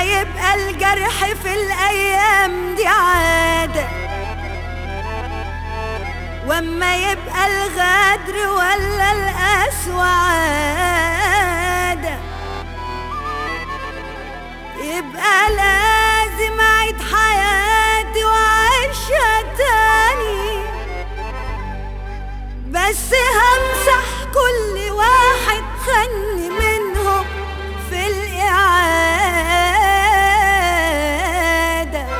واما يبقى الجرح في الايام دي عاده واما يبقى الغدر ولا القسوة عادة يبقى لازم اعيد حياتي واعيشها تاني بس همسح كل واحد خني منهم في الإعادة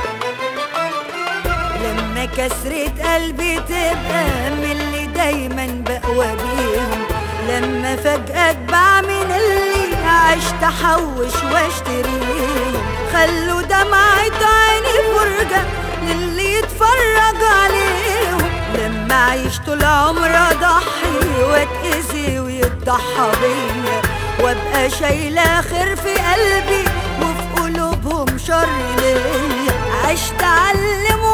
لما كسرة قلبي تبقى من اللي دايما بقوى بيهم لما فجأة اتباع من اللي عشت احوش واشتريهم خلوا دمعة عيني فرجة للي يتفرج عليهم لما عيش طول عمري اضحي واتأذي ويتضحى بيا وابقى شايلة خير في قلبي وفي قلوبهم شر ليا عشت اعلم